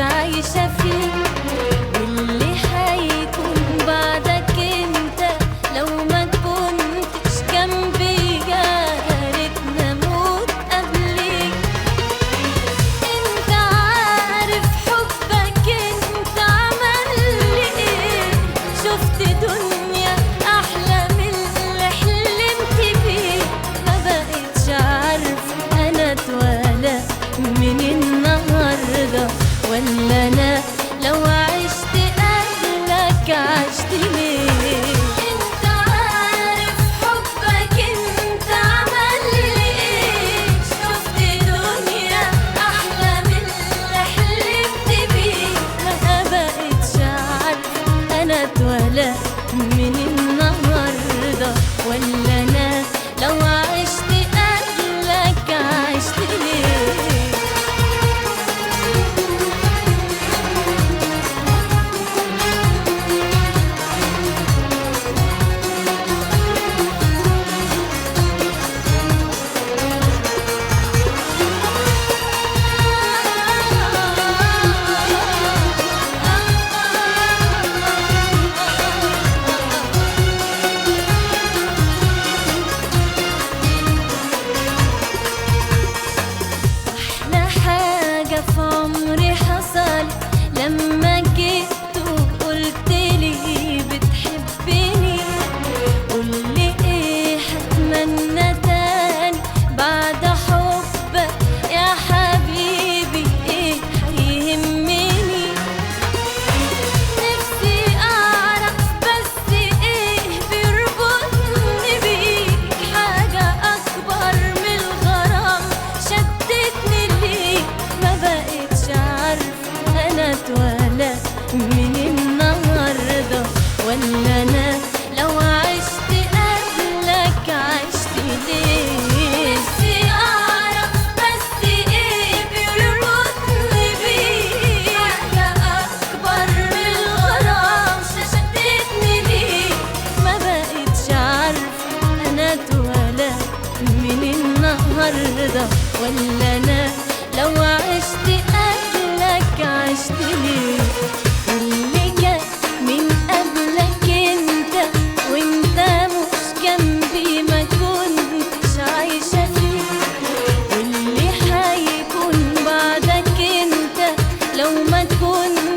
عايشة فيه واللي هيكون بعدك انت لو ما كنتش جنبي يا ريتنا اموت قبليك انت عارف حبك انت عمل لي ايه شفت دنيا احلى من اللي حلمت بيه ما بقتش عارف انا اتولى من النهارده ولا انا لو عشت قبلك عشت ليه انت عارف حبك انت عمل لي ايه شفت دنيا احلى من اللي حلمت بيه ما بقتش عارف انا اتولى من النهارده ولا انا لو عشت قبلك عشت ليه أحلى حاجة في عمري حصل لما جيت وقلت لي بتحبني قولي ايه هتمنى تاني بعد حبك يا حبيبي ايه هيهمني نفسي اعرف بس ايه بيربطني بيك حاجة اكبر من الغرام شدتني ليك ما بقتش عارف انا اتولى من النهارده ولا انا لو عشت قبلك عشت ليه نفسي اعرف بس ايه بيربطني بيك حاجة اكبر من الغرام شدتني ليك ما بقتش عارف انا اتولى من النهارده ولا انا لو عشت قبلك عشت ليه اللي جه من قبلك انت وانت مش جنبي ما كنتش عايشه فيه واللي هيكون بعدك انت لو ما كنت